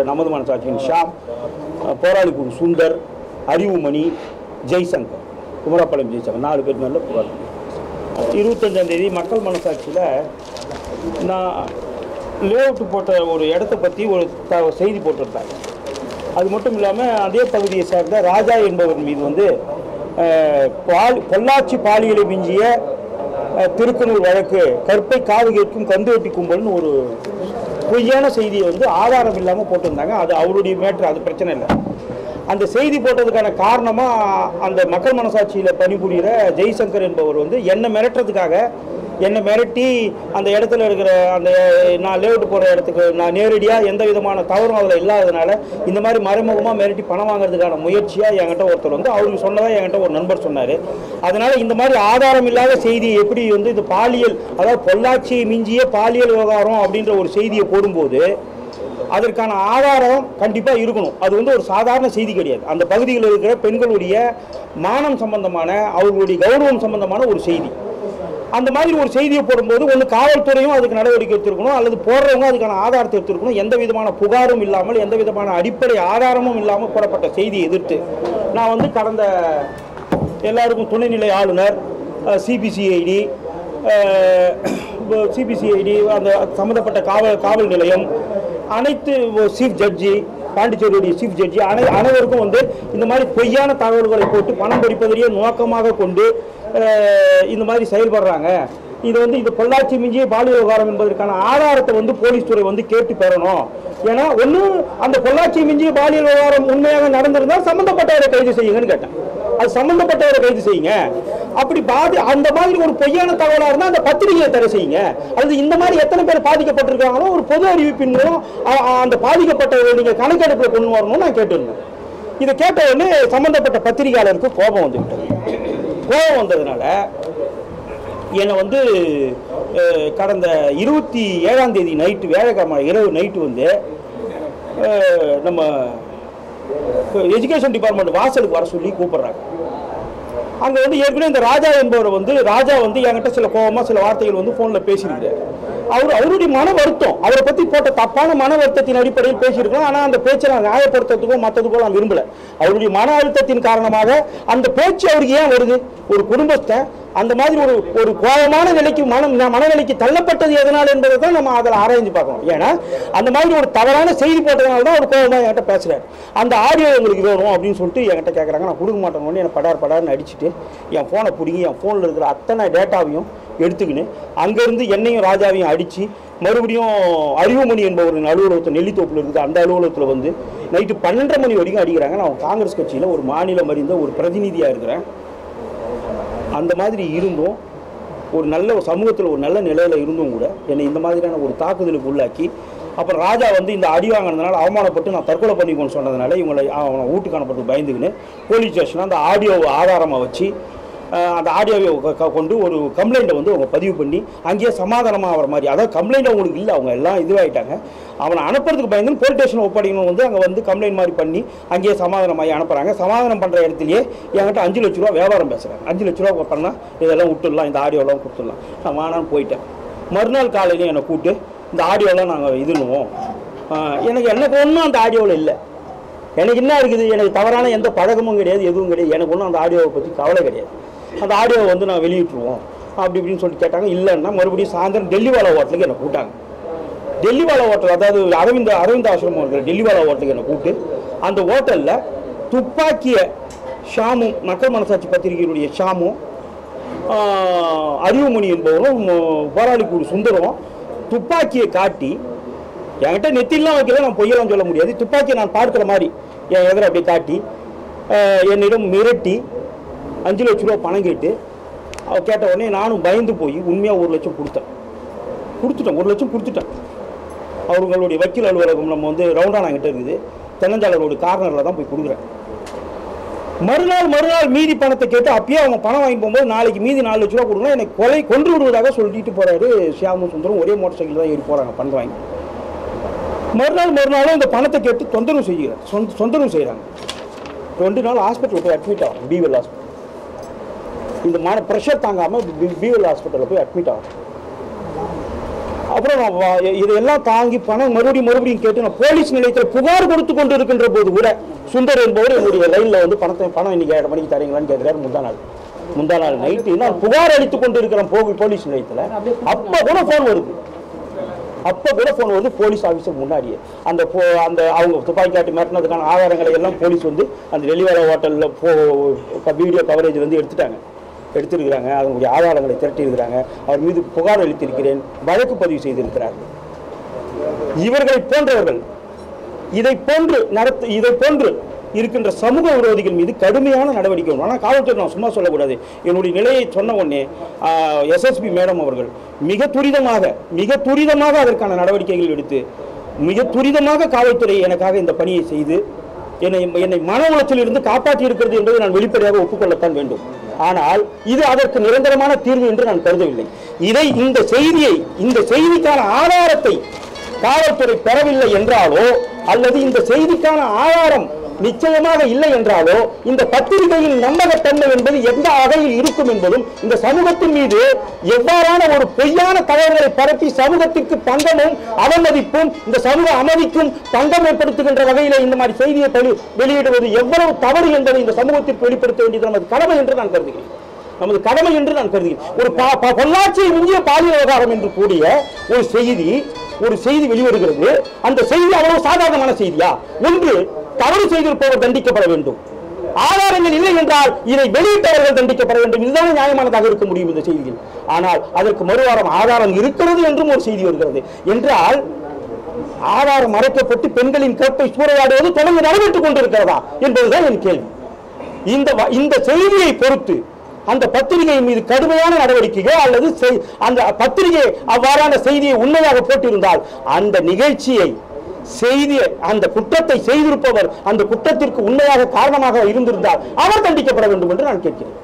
நமது மனசாட்சியின் ஷாம் அஹ், போராளிக்குழு சுந்தர் அறிவுமணி ஜெய்சங்கர் குமரப்பாளையம் ஜெய்சங்கர் நாலு பேர் மேலே புகார் இருபத்தஞ்சாம் தேதி மக்கள் மனசாட்சியில் நான் லேஅவுட் போட்ட ஒரு இடத்த பற்றி ஒரு த செய்தி போட்டிருந்தாங்க அது மட்டும் இல்லாமல் அதே பகுதியை சேர்ந்த ராஜா என்பவர் மீது வந்து அஹ், பால் பொள்ளாச்சி பாலியலை மிஞ்சிய அஹ், திருக்கனூர் வழக்கு கற்பை காது கேட்கும் கந்து வெட்டி கும்பல்னு ஒரு பொய்யான செய்தியை வந்து ஆதாரம் இல்லாமல் போட்டிருந்தாங்க அது அவருடைய மேட்ரு அது பிரச்சனை இல்லை அந்த செய்தி போட்டதுக்கான காரணமாக அந்த மக்கள் மனசாட்சியில் பணிபுரிகிற ஜெய்சங்கர் என்பவர் வந்து என்னை மிரட்டுறதுக்காக என்னை மிரட்டி அந்த இடத்துல இருக்கிற அந்த நான் லேஅவுட் போகிற இடத்துக்கு நான் நேரடியாக எந்த விதமான தவறும் அதில் இல்லாததுனால இந்த மாதிரி மறைமுகமாக மிரட்டி பணம் வாங்குறதுக்கான முயற்சியாக என்கிட்ட ஒருத்தர் வந்து அவருக்கு சொன்னதாக என்கிட்ட ஒரு நண்பர் சொன்னார் அதனால் இந்த மாதிரி ஆதாரம் இல்லாத செய்தியை எப்படி வந்து இது பாலியல் அதாவது பொள்ளாச்சியை மிஞ்சிய பாலியல் விவகாரம் அப்படின்ற ஒரு செய்தியை போடும்போது அதற்கான ஆதாரம் கண்டிப்பாக இருக்கணும் அது வந்து ஒரு சாதாரண செய்தி கிடையாது அந்த பகுதியில் இருக்கிற பெண்களுடைய மானம் சம்பந்தமான அவர்களுடைய கௌரவம் சம்பந்தமான ஒரு செய்தி அந்த மாதிரி ஒரு செய்தியை போடும்போது ஒன்று காவல்துறையும் அதுக்கு நடவடிக்கை எடுத்திருக்கணும் அல்லது போடுறவங்க அதுக்கான ஆதாரத்தை எடுத்திருக்கணும் எந்த விதமான புகாரும் இல்லாமல் எந்த விதமான அடிப்படை ஆதாரமும் இல்லாமல் போடப்பட்ட செய்தியை எதிர்த்து நான் வந்து கடந்த எல்லாருக்கும் துணைநிலை ஆளுநர் சிபிசிஐடி சிபிசிஐடி அந்த சம்மந்தப்பட்ட காவல் காவல் நிலையம் அனைத்து சீஃப் ஜட்ஜி பாண்டிச்சேரியுடைய சீஃப் ஜட்ஜி அனை அனைவருக்கும் வந்து இந்த மாதிரி பொய்யான தகவல்களை போட்டு பணம் படிப்பதையே நோக்கமாக கொண்டு அஹ், இந்த மாதிரி செயல்படுறாங்க இது வந்து இது பொள்ளாச்சி மிஞ்சிய பாலியல் விவகாரம் என்பதற்கான ஆதாரத்தை வந்து போலீஸ் துறை வந்து கேட்டு பெறணும் ஏன்னா ஒன்று அந்த பொள்ளாச்சி மிஞ்சிய பாலியல் விவகாரம் உண்மையாக நடந்திருந்தால் சம்மந்தப்பட்டவரை கைது செய்யுங்கன்னு கேட்டேன் அது சம்மந்தப்பட்டவரை கைது செய்யுங்க அப்படி பாதி அந்த மாதிரி ஒரு பொய்யான தகவலாக இருந்தால் அந்த பத்திரிகையை தடை செய்யுங்க அல்லது இந்த மாதிரி எத்தனை பேர் பாதிக்கப்பட்டிருக்காங்களோ ஒரு பொது அறிவிப்பின் மூலம் அ- அ- அந்த பாதிக்கப்பட்டவரை நீங்கள் கணக்கெடுப்பில் கொண்டு வரணும்னு நான் கேட்டிருந்தேன் இதை கேட்ட உடனே சம்மந்தப்பட்ட பத்திரிகையாளருக்கு கோபம் வந்து விட்டது கோபம் வந்ததுனால என்னை வந்து அஹ், கடந்த இருபத்தி ஏழாம் தேதி நைட்டு வேலைக்கிழமை இரவு நைட்டு வந்து அஹ், நம்ம எஜுகேஷன் டிபார்ட்மெண்ட் வாசலுக்கு வர சொல்லி கூப்பிடுறாங்க அங்கே வந்து ஏற்கனவே இந்த ராஜா என்பவர் வந்து ராஜா வந்து என்கிட்ட சில கோபமாக சில வார்த்தைகள் வந்து ஃபோனில் பேசியிருக்கிறார் அவர் அவருடைய மன வருத்தம் அவரை பற்றி போட்ட தப்பான மன வருத்தத்தின் அடிப்படையில் பேசியிருக்கலாம் ஆனால் அந்த பேச்சை நான் நியாயப்படுத்துறதுக்கோ மற்றதுக்கோ நான் விரும்பலை அவருடைய மன அழுத்தத்தின் காரணமாக அந்த பேச்சு அவருக்கு ஏன் வருது ஒரு குடும்பத்தை அந்த மாதிரி ஒரு ஒரு கோபமான நிலைக்கு மன மனநிலைக்கு தள்ளப்பட்டது எதனால் என்பதை தான் நம்ம அதில் ஆராய்ஞ்சு பார்க்கணும் ஏன்னா அந்த மாதிரி ஒரு தவறான செய்தி போட்டதுனால தான் ஒரு கோபமாக என்கிட்ட பேசுகிறார் அந்த ஆடியோ எங்களுக்கு வேணும் அப்படின்னு சொல்லிட்டு என்கிட்ட கேட்குறாங்க நான் கொடுக்க மாட்டேன் உடனே என்னை படார் படார்னு அடிச்சுட்டு என் ஃபோனை பிடிங்கி என் ஃபோனில் இருக்கிற அத்தனை டேட்டாவையும் எடுத்துக்கின்னு அங்கேருந்து என்னையும் ராஜாவையும் அடித்து மறுபடியும் அறிவுமணி என்பவரின் அலுவலகத்தில் நெல்லித்தோப்பில் இருக்குது அந்த அலுவலகத்தில் வந்து நைட்டு பன்னெண்டரை மணி வரைக்கும் அடிக்கிறாங்க நான் காங்கிரஸ் கட்சியில் ஒரு மாநிலம் அறிந்த ஒரு பிரதிநிதியாக இருக்கிறேன் அந்த மாதிரி இருந்தும் ஒரு நல்ல ஒரு சமூகத்தில் ஒரு நல்ல நிலையில் இருந்தும் கூட என்னை இந்த மாதிரியான ஒரு தாக்குதலுக்கு உள்ளாக்கி அப்புறம் ராஜா வந்து இந்த அடி வாங்கினதுனால அவமானப்பட்டு நான் தற்கொலை பண்ணிக்கோன்னு சொன்னதுனால இவங்களை அவனை வீட்டுக்கு அனுப்பட்டு பயந்துக்கின்னு போலீஸ் ஸ்டேஷனில் அந்த ஆடியோவை ஆதாரமாக வச்சு அஹ், அந்த ஆடியோவை கொ- கொ- கொண்டு ஒரு கம்ப்ளைண்ட்டை வந்து அவங்க பதிவு பண்ணி அங்கேயே சமாதானமாக ஆகிற மாதிரி அதாவது கம்ப்ளைண்ட் அவங்களுக்கு இல்லை அவங்க எல்லாம் இதுவாகிட்டாங்க அவனை அனுப்புறதுக்கு பயந்து போலீஸ் ஸ்டேஷன் ஒப்படைக்கணும் வந்து அங்கே வந்து கம்ப்ளைண்ட் மாதிரி பண்ணி அங்கேயே சமாதானமாகி அனுப்புகிறாங்க சமாதானம் பண்ணுற இடத்துலயே என்கிட்ட அஞ்சு லட்ச ரூபா வியாபாரம் பேசுகிறேன் அஞ்சு லட்ச ரூபா பண்ணால் இதெல்லாம் விட்டுடலாம் இந்த ஆடியோலாம் கொடுத்துடலாம் நான் வானான்னு போயிட்டேன் மறுநாள் காலையிலையும் என்னை கூப்பிட்டு இந்த ஆடியோலாம் நாங்கள் இதுன்னுவோம் ஆஹ் எனக்கு எனக்கு ஒன்றும் அந்த ஆடியோவில் இல்லை எனக்கு என்ன இருக்குது எனக்கு தவறான எந்த பழக்கமும் கிடையாது எதுவும் கிடையாது எனக்கு ஒன்றும் அந்த ஆடியோவை பற்றி கவலை கிடையாது அந்த ஆடியோவை வந்து நான் வெளியிட்டுருவோம் அப்படி இப்படின்னு சொல்லிட்டு கேட்டாங்க இல்லைன்னா மறுபடியும் சாயந்தரம் டெல்லிவாலா ஹோட்டலுக்கு என்னை கூப்பிட்டாங்க டெல்லிவாலா ஹோட்டல் அதாவது அரவிந்த் அரவிந்த் ஆசிரமம் இருக்கிற டெல்லிவாலா ஹோட்டலுக்கு என்னை கூப்பிட்டு அந்த ஹோட்டலில் துப்பாக்கிய ஷாமும் மக்கள் மனசாட்சி பத்திரிகையினுடைய ஷாமும் ஆஹ், அறிவுமணி என்பவரும் ம- போராளிக்கூடு சுந்தரம் துப்பாக்கியை காட்டி என்கிட்ட நெத்திலாம் வைக்கல நான் பொய்யெல்லாம் சொல்ல முடியாது துப்பாக்கியை நான் பார்க்குற மாதிரி என் எதிர அப்படியே காட்டி ஆஹ், என்னிடம் மிரட்டி அஞ்சு லட்ச ரூபா பணம் கேட்டு அவ கேட்ட உடனே நானும் பயந்து போய் உண்மையாக ஒரு லட்சம் கொடுத்தேன் கொடுத்துட்டேன் ஒரு லட்சம் கொடுத்துட்டேன் அவங்களுடைய வக்கீல் அலுவலகம் நம்ம வந்து ரவுண்டானாங்கிட்ட இருக்குது தென்னஞ்சாலை ரோடு கார்னரில் தான் போய் கொடுக்குறேன் மறுநாள் மறுநாள் மீதி பணத்தை கேட்டு அப்பயே அவங்க பணம் வாங்கி போகும்போது நாளைக்கு மீதி நாலு லட்ச ரூபா கொடுக்கணும் எனக்கு கொலை கொன்று விடுவதாக சொல்லிட்டு போறாரு ஷியாமு சுந்தரம் ஒரே மோட்டர் சைக்கிள் தான் ஏறி போறாங்க பணம் வாங்கி மறுநாள் மறுநாளும் இந்த பணத்தை கேட்டு தொந்தரவு செய்கிறார் சொந்த தொந்தரவு செய்கிறாங்க ரெண்டு நாள் ஹாஸ்பிட்டல் போய் அட்மிட் ஆகும் பிவெல் ஹாஸ்பிட்டல் இந்த மான ப்ரெஷர் தாங்காமல் பிவெல் ஹாஸ்பிட்டலில் போய் அட்மிட் ஆகும் அப்புறம் நான் வா- இதையெல்லாம் தாங்கி பணம் மறுபடியும் மறுபடியும் கேட்டு நான் போலீஸ் நிலையத்தில் புகார் கொடுத்து கொண்டு இருக்கின்ற போது கூட சுந்தர் என்பவர் என்னுடைய லைன்ல வந்து பணத்தை பணம் இன்னைக்கு ஏழரை மணிக்கு தரீங்களான்னு கேட்கிறாரு முந்தா நாள் முந்தா நாள் நைட்டு நான் புகார் அளித்து கொண்டு இருக்கிறேன் போகு போலீஸ் நிலையத்தில் அப்போ கூட ஃபோன் வருது அப்போ கூட ஃபோன் வருது போலீஸ் ஆஃபீஸர் முன்னாடியே அந்த போ அந்த அவங்க துப்பாக்கி காட்டி மிரட்டினதுக்கான ஆதாரங்களை எல்லாம் போலீஸ் வந்து அந்த வெளிவேல ஹோட்டலில் போ வீடியோ கவரேஜ் வந்து எடுத்துட்டாங்க எடுத்திருக்கிறாங்க அதனுடைய ஆதாரங்களை திரட்டியிருக்கிறாங்க அவர் மீது புகார் அளித்திருக்கிறேன் வழக்கு பதிவு செய்திருக்கிறார் இவர்களை போன்றவர்கள் இதை போன்று நடத்து இதை போன்று இருக்கின்ற சமூக விரோதிகள் மீது கடுமையான நடவடிக்கை வேணும். ஆனால் காவல்துறை நான் சும்மா சொல்லக்கூடாது என்னுடைய நிலையை சொன்ன உடனே எஸ்எஸ்பி மேடம் அவர்கள் மிக துரிதமாக மிக துரிதமாக அதற்கான நடவடிக்கைகள் எடுத்து மிக துரிதமாக காவல்துறை எனக்காக இந்த பணியை செய்து என்னை என்னை மன உளைச்சலில் இருந்து காப்பாற்றி இருக்கிறது என்பதை நான் வெளிப்படையாக ஒப்புக்கொள்ளத்தான் வேண்டும் ஆனால் இது அதற்கு நிரந்தரமான தீர்வு என்று நான் கருதவில்லை இதை இந்த செய்தியை இந்த செய்திக்கான ஆதாரத்தை காவல்துறை பெறவில்லை என்றாலோ அல்லது இந்த செய்திக்கான ஆதாரம் நிச்சயமாக இல்லை என்றாலோ இந்த பத்திரிகையின் நம்பகத்தன்மை என்பது எந்த வகையில் இருக்கும் என்பதும் இந்த சமூகத்தின் மீது எவ்வாறான ஒரு பொய்யான தகவல்களை பரப்பி சமூகத்திற்கு பங்கமும் அவமதிப்பும் இந்த சமூக அமைதிக்கும் பங்கம் ஏற்படுத்துகின்ற வகையில் இந்த மாதிரி செய்தியை வெளி- வெளியிடுவது எவ்வளவு தவறு என்பதை இந்த சமூகத்திற்கு வெளிப்படுத்த வேண்டியது நமது கடமை என்று நான் கருதுகிறேன் நமது கடமை என்று நான் கருதுகிறேன் ஒரு பா- பா- பொள்ளாச்சியை மிஞ்சிய பாலியல் விவகாரம் என்று கூடிய ஒரு செய்தி ஒரு செய்தி வெளிவருகிறது அந்த செய்தி அவ்வளவு சாதாரணமான செய்தியா ஒன்று தவறு செய்திருப்பவர் தண்டிக்கப்பட வேண்டும் ஆதாரங்கள் இல்லை என்றால் இதை வெளியிட்டவர்கள் தண்டிக்கப்பட வேண்டும் இதுதான் நியாயமானதாக இருக்க முடியும் இந்த செய்தியில் ஆனால் அதற்கு மறுவாரம் ஆதாரம் இருக்கிறது என்றும் ஒரு செய்தி வருகிறது என்றால் ஆதாரம் மறைக்கப்பட்டு பெண்களின் கற்பை சூறையாடுவது தொடர்ந்து நடைபெற்றுக் கொண்டிருக்கிறதா என்பதுதான் என் கேள்வி இந்த வ- இந்த செய்தியை பொறுத்து அந்த பத்திரிகை மீது கடுமையான நடவடிக்கையோ அல்லது செய்- அந்த பத்திரிகை அவ்வாறான செய்தியை உண்மையாக போட்டிருந்தால் அந்த நிகழ்ச்சியை செய்தி அந்த குற்றத்தை செய்திருப்பவர் அந்த குற்றத்திற்கு உண்மையாக காரணமாக இருந்திருந்தால் அவர் தண்டிக்கப்பட வேண்டும் என்று நான் கேட்கிறேன்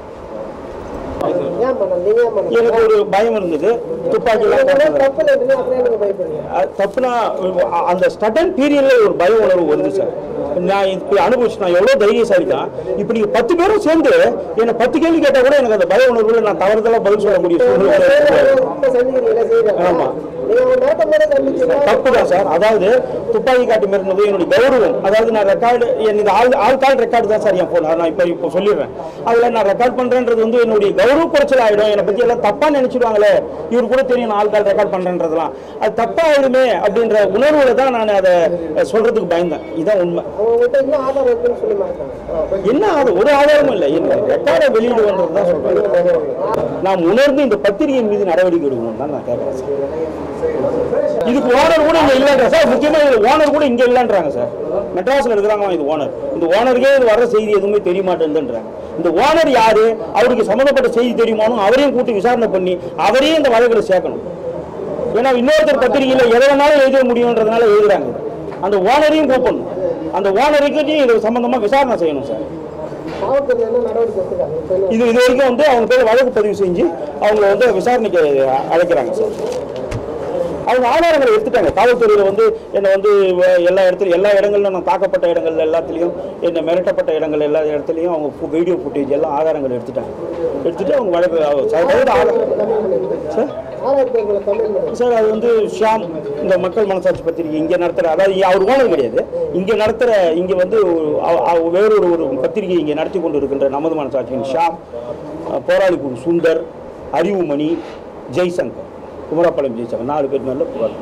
ஏன் பண்ண நீங்க ஏன் பண்ண எனக்கு ஒரு பயம் இருந்தது துப்பாக்கி தப்பு இல்லைன்னு அப்புறம் எனக்கு பயப்படுறீங்க அஹ் தப்புனா அஹ் அந்த ஸ்டடன் பீரியட்ல ஒரு பய உணர்வு வருது சார் நான் இப்படி அனுபவிச்சு நான் எவ்வளவு தைரியசாலி தான் இப்படி பத்து பேரும் சேர்ந்து என்ன பத்து கேள்வி கேட்டா கூட எனக்கு அந்த பய உணர்வுல நான் தவறுதலா பதில் சொல்ல முடியும் சூழ்நிலை ஏற்படாது. இப்ப சந்திக்கிறீங்களா செய்யறாங்க ஆமா. நீங்க உங்க நோக்கம் மேல சந்திச்சீங்கன்னா தப்பு தான் சார் அதாவது துப்பாக்கி காட்டி மிரட்டினது என்னுடைய கௌரவம் அதாவது நான் ரெக்கார்டு எனக்கு ஆள் ஆள் கால் ரெக்கார்டு தான் சார் என் போன் நான் இப்போ இப்போ சொல்லிடுறேன் அதில் நான் ரெக்கார்ட் பண்றேன்றது வந்து என்னுடைய கௌரவ குறைச்சல் ஆயிடும் என்னை பத்தி எல்லாம் தப்பா நினைச்சிடுவாங்களே இவர் கூட தெரியும் நான் ஆள் கால் ரெக்கார்ட் பண்றேன்றதெல்லாம் அது தப்பா ஆயிடுமே அப்படின்ற உணர்வுல தான் நான் அதை சொல்றதுக்கு பயந்தேன் இதான் உண்மை உங்ககிட்ட இன்னும் ஆதாரம் இருக்குன்னு சொல்லி மாட்டாங்க என்ன அது ஒரு ஆதாரமும் இல்லை என்ன ரெக்கார்டை வெளியிடுவோன்றது தான் சொல்றேன் நாம் உணர்ந்து இந்த பத்திரிகையின் மீது நடவடிக்கை எடுக்கணும் தான் நான் கேட்கறேன் சார் இதுக்கு ஓனர் கூட இங்க இல்லைன்ற சார் முக்கியமா இது ஓனர் கூட இங்க இல்லைன்றாங்க சார் மெட்ராஸ்ல இருக்கிறாங்க இது ஓனர் இந்த ஓனருக்கே இது வர்ற செய்தி எதுவுமே தெரிய மாட்டேங்குதுன்றாங்க இந்த ஓனர் யாரு அவருக்கு சம்மந்தப்பட்ட செய்தி தெரியுமானும் அவரையும் கூட்டி விசாரணை பண்ணி அவரையும் இந்த வழக்கில் சேர்க்கணும் ஏன்னா இன்னொருத்தர் பத்திரிகையில் எதை வேணாலும் எழுத முடியுன்றதுனால எழுதுறாங்க அந்த ஓனரையும் கூப்பிடணும் அந்த ஓனருக்கு இது சம்பந்தமா விசாரணை செய்யணும் சார் காவல்துறை என்ன நடவடிக்கை எடுத்துக்காங்க இப்ப என்ன இது இது வரைக்கும் வந்து அவங்க பேர் வழக்கு பதிவு செஞ்சு அவங்கள வந்து விசாரணைக்கு அழைக்கிறாங்க சார் அவங்க ஆதாரங்களை எடுத்துட்டாங்க காவல்துறையில வந்து என்னை வந்து வ- எல்லா இடத்துலையும் எல்லா இடங்கள்ல நான் தாக்கப்பட்ட இடங்கள்ல எல்லாத்துலேயும் என்னை மிரட்டப்பட்ட இடங்கள் எல்லா இடத்துலையும் அவங்க வீடியோ ஃபுட்டேஜ் எல்லாம் ஆதாரங்கள் எடுத்துட்டாங்க எடுத்துட்டு அவங்க வழக்கு அவ- சார், அதாவது ஆதாரம் சார் ஆறாயிரத்தி ஐநூறு கம்ப்ளைண்ட் பண்ணுங்க சார் அது வந்து ஷியாம் இந்த மக்கள் மனசாட்சி பத்திரிகை இங்கே நடத்துகிற அதாவது அவர் ஓனர் கிடையாது இங்கே நடத்துகிற இங்கே வந்து ஒரு- அவ- அவ- வேறொரு ஒரு பத்திரிகை இங்கே நடத்தி கொண்டு இருக்கின்ற நமது மனசாட்சியின் ஷியாம் அஹ், போராளி குழு சுந்தர் அறிவுமணி ஜெய்சங்கர் குமரப்பாளையம் ஜெய்சங்கர் நாலு பேர் மேலே புகார்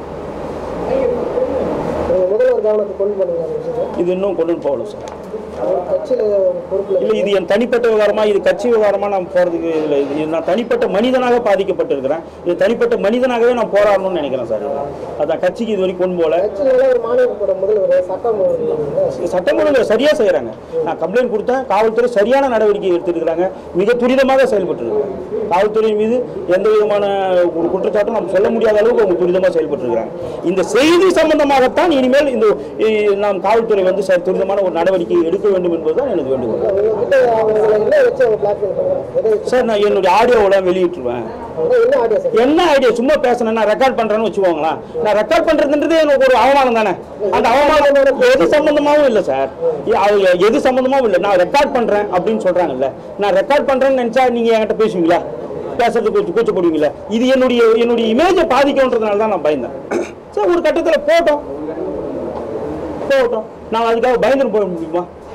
நீங்க முதல்வர் கவனத்துக்கு கொண்டு பண்ணுங்க அந்த விஷயத்தை இது இன்னும் கொண்டு போகல சார் அவர் கட்சியில பொறுப்புல இல்லை இது என் தனிப்பட்ட விவகாரமா இது கட்சி விவகாரமா நான் போகிறதுக்கு இல்லை இது நான் தனிப்பட்ட மனிதனாக பாதிக்கப்பட்டிருக்கிறேன் இது தனிப்பட்ட மனிதனாகவே நான் போராடணும்னு நினைக்கிறேன் சார் இது. அதான் கட்சிக்கு இது வரைக்கும் கொண்டு போகல கட்சியில ஒரு மாநிலத்தோட முதல்வர் சட்டம் ஒழுங்கு சட்டம் ஒழுங்கு சரியா செய்யறாங்க நான் கம்ப்ளைண்ட் கொடுத்தேன் காவல்துறை சரியான நடவடிக்கை எடுத்திருக்கிறாங்க மிக துரிதமாக செயல்பட்டு காவல்துறை மீது எந்த விதமான ஒரு குற்றச்சாட்டும் நம்ம சொல்ல முடியாத அளவுக்கு அவங்க துரிதமாக செயல்பட்டு இந்த செய்தி சம்பந்தமாகத்தான் இனிமேல் இந்த இ- நாம் காவல்துறை வந்து சரி துரிதமான ஒரு நடவடிக்கை எடுக்க வேண்டும் என்பதுதான் எனக்கு வேண்டுகோள் உங்ககிட்ட அவங்களை என்ன வச்சு அவங்க பிளாக்மெயில் பண்ணுறாங்க எதை வச்சு சார் நான் என்னுடைய ஆடியோவெல்லாம் வெளியிட்டுருவேன் அதான் என்ன ஆடியோ சார் என்ன ஐடியா சும்மா பேசுனேன் நான் ரெக்கார்ட் பண்றேன்னு வச்சுக்கோங்களேன் நான் ரெக்கார்ட் பண்றதுன்றது எனக்கு ஒரு அவமானம் தானே அந்த அவமானம் எது சம்பந்தமாவும் இல்லை சார் எ- அது எது சம்பந்தமாவும் இல்லை நான் ரெக்கார்ட் பண்றேன் அப்படின்னு சொல்றாங்கல்ல நான் ரெக்கார்ட் பண்றேன்னு நினைச்சா நீங்க என்கிட்ட பேசுவீங்களா பேசுறதுக்கு கூச்ச- கூச்சப்படுவீங்களே இது என்னுடைய என்னுடைய இமேஜை பாதிக்கும்ன்றதுனால தான் நான் பயந்தேன் சரி ஒரு கட்டத்தில் போட்டோம் போகட்டும் நான் அதுக்காக பயந்துட்டு போக முடியுமா